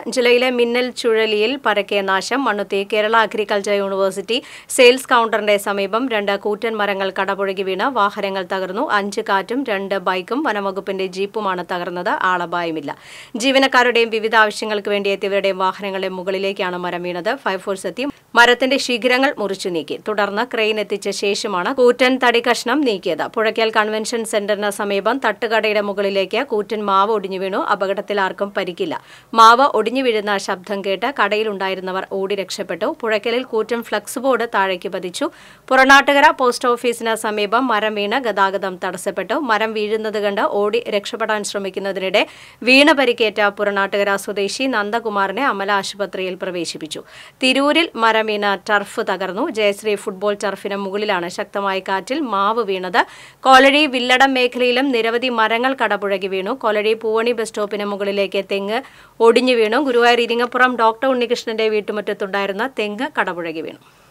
ജില്ലയിലെ മിന്നൽ ചുഴലിയിൽ പരക്കെ നാശം Mannuthy Kerala agriculture university sales കൌണ്ടറിന്റെ സമീപം രണ്ട് കൂറ്റൻ മരങ്ങൾ കടപുഴകി വീണ് വാഹനങ്ങൾ തകർന്നു അഞ്ച് കാറ്റും രണ്ട് ബൈക്കും വനംവകുപ്പിന്റെ ജീപ്പുമാണ് തകർന്നത് ആളപായമില്ല ജീവനക്കാരുടെയും വിവിധ ആവശ്യങ്ങൾക്ക് വേണ്ടി എത്തിയവരുടെയും വാഹനങ്ങളുടെ മുകളിലേക്കാണ് മരം വീണത് ഫയർഫോഴ്സ് എത്തി മരത്തിന്റെ ശിഖരങ്ങൾ മുറിച്ചു നീക്കി തുടർന്ന് ക്രെയിൻ എത്തിച്ച ശേഷമാണ് കൂറ്റൻ തടി കഷ്ണം നീക്കിയത് പുഴയ്ക്കൽ കൺവെൻഷൻ സെന്ററിന് സമീപം തട്ടുകടയുടെ മുകളിലേക്ക് കൂറ്റൻ മാവ് ഒടിഞ്ഞു വീണു അപകടത്തിൽ ആർക്കും പരിക്കില്ല മാവ് ഒടിഞ്ഞു വീഴുന്ന ശബ്ദം കേട്ട് കടയിലുണ്ടായിരുന്നവർ ഓടി രക്ഷപ്പെട്ടു പുഴയ്ക്കലിൽ കൂറ്റൻ ഫ്ലക്സ് ബോർഡ് താഴേക്ക് പതിച്ചു പുറനാട്ടുകര പോസ്റ്റ് ഓഫീസിന് സമീപം മരം വീണ് ഗതാഗതം തടസ്സപ്പെട്ടു മരം വീഴുന്നത് കണ്ട് ഓടി രക്ഷപ്പെടാൻ ശ്രമിക്കുന്നതിനിടെ വീണ് പരിക്കേറ്റ പുറനാട്ടുകര സ്വദേശി നന്ദകുമാറിനെ അമല ആശുപത്രിയിൽ പ്രവേശിപ്പിച്ചു തിരൂരിൽ മരം വീണ ടർഫ് തകർന്നു ജയശ്രീ ഫുട്ബോൾ ടർഫിന് മുകളിലാണ് ശക്തമായ കാറ്റിൽ മാവ് വീണത് കോലഴി വില്ലടം മേഖലയിലും നിരവധി മരങ്ങൾ കടപുഴകി വീണു കൊലഴി പൂവണി ബസ് സ്റ്റോപ്പിന് മുകളിലേക്ക് തെങ്ങ് ഒടിഞ്ഞു വീണു ഗുരുവായൂർ ഇരിങ്ങപ്പുറം ഡോക്ടർ ഉണ്ണികൃഷ്ണന്റെ വീട്ടുമുറ്റത്തുണ്ടായിരുന്ന തെങ്ങ് കടപുഴകി വീണു